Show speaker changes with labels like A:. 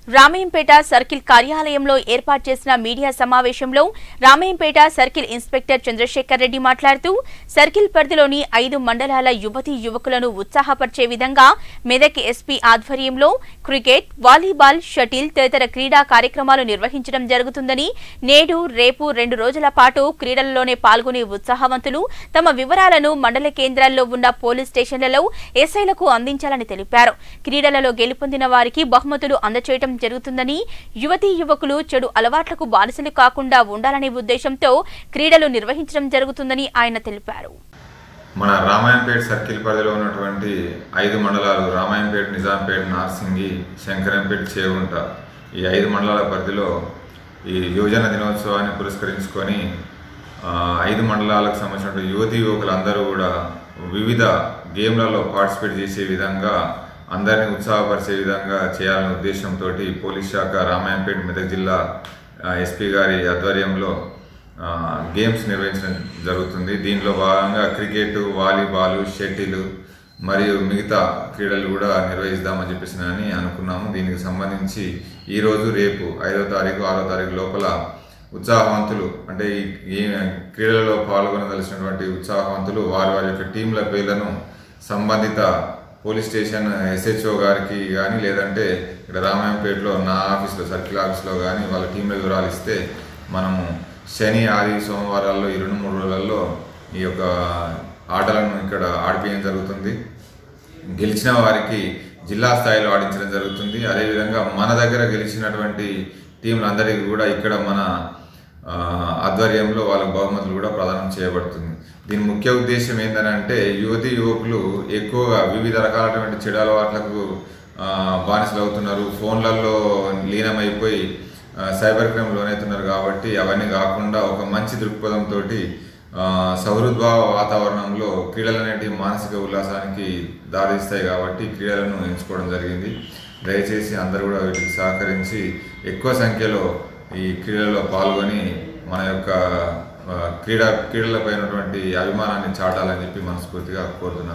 A: Ramayampet circle కార్యాలయంలో ఏర్పాటు చేసిన మీడియా సమావేశంలో రామయ్యంపేట సర్కిల్ ఇన్స్పెక్టర్ చంద్రశేఖర్ రెడ్డి మాట్లాడుతూ సర్కిల్ పరిధిలోని ఐదు మండలాల యువతీ యువకులను ఉత్సాహపరిచే విధంగా మెదక్ ఎస్పీ ఆధ్వర్యంలో క్రికెట్ వాలీబాల్ షటిల్ తదితర క్రీడా కార్యక్రమాలు నిర్వహించడం జరుగుతుందని నేడు రేపు రెండు రోజుల పాటు క్రీడలలోనే పాల్గొనే ఉత్సాహవంతులు తమ వివరాలను మండల కేంద్రాల్లో ఉన్న పోలీస్ స్టేషన్లలో ఎస్ఐలకు అందించాలని తెలిపారు క్రీడలలో గెలుపొందిన వారికి బహుమతులు అందచేయడం జరుగుతుందని యువతీ యువకులు చెడు అలవాట్లకు బానిసలు కాకుండా ఉండాలనే ఉద్దేశంతో క్రీడలు నిర్వహించడం జరుగుతుందని ఆయన తెలిపారు
B: మన రామాయంపేట సర్కిల్ పరిధిలో ఉన్నటువంటి ఐదు మండలాలు రామాయంపేట నిజాంపేట నార్సింగి శంకరంపేట చేగుంట ఈ ఐదు మండలాల పరిధిలో ఈ యువజన దినోత్సవాన్ని పురస్కరించుకొని ఆ, ఐదు మండలాలకు సంబంధించిన యువతీ యువకులందరూ కూడా వివిధ గేమ్లలో పార్టిసిపేట్ చేసే విధంగా అందరినీ ఉత్సాహపరిచే విధంగా చేయాలనే ఉద్దేశంతో పోలీస్ శాఖ రామాయంపేట మెదక్ జిల్లా ఆ, ఎస్పీ గారి ఆధ్వర్యంలో ఆ, గేమ్స్ నిర్వహించడం జరుగుతుంది దీనిలో భాగంగా క్రికెట్ వాలీబాల్ షటిల్ మరియు మిగతా క్రీడలు కూడా నిర్వహిద్దామని చెప్పేసి అని అనుకున్నాము దీనికి సంబంధించి ఈరోజు రేపు ఐదో తారీఖు ఆరో తారీఖు లోపల ఉత్సాహవంతులు అంటే ఈ ఈ క్రీడలలో పాల్గొనదలిసినటువంటి ఉత్సాహవంతులు వారి వారి యొక్క టీంల పేర్లను సంబంధిత పోలీస్ స్టేషన్ ఎస్హెచ్ఓ గారికి కానీ లేదంటే ఇక్కడ రామాయంపేటలో నా ఆఫీస్లో సర్కిల్ ఆఫీస్లో కానీ వాళ్ళ టీంల వివరాలు ఇస్తే మనము శని ఆది సోమవారాల్లో ఈ రెండు మూడు రోజులలో ఈ యొక్క ఆటలను ఇక్కడ ఆడిపించడం జరుగుతుంది గెలిచిన వారికి జిల్లా స్థాయిలో ఆడించడం జరుగుతుంది అదేవిధంగా మన దగ్గర గెలిచినటువంటి టీంలందరికీ కూడా ఇక్కడ మన ఆ, ఆధ్వర్యంలో వాళ్ళ బహుమతులు కూడా ప్రదానం చేయబడుతుంది దీని ముఖ్య ఉద్దేశం ఏంటంటే యువతి యువకులు ఎక్కువగా వివిధ రకాలైనటువంటి చెడు అలవాట్లకు ఆ, బానిసలు అవుతున్నారు ఫోన్లలో లీనమైపోయి ఆ, సైబర్ క్రైమ్ లోనవుతున్నారు కాబట్టి అవన్నీ కాకుండా ఒక మంచి దృక్పథంతో సౌహృద్భావ వాతావరణంలో క్రీడలు అనేటివి మానసిక ఉల్లాసానికి దారిస్తాయి కాబట్టి క్రీడలను ఎంచుకోవడం జరిగింది దయచేసి అందరూ కూడా వీటికి సహకరించి ఎక్కువ సంఖ్యలో ఈ క్రీడల్లో పాల్గొని మన యొక్క ఆ, క్రీడా క్రీడలపై ఉన్నటువంటి అభిమానాన్ని చాటాలని చెప్పి మనస్ఫూర్తిగా కోరుతున్నాను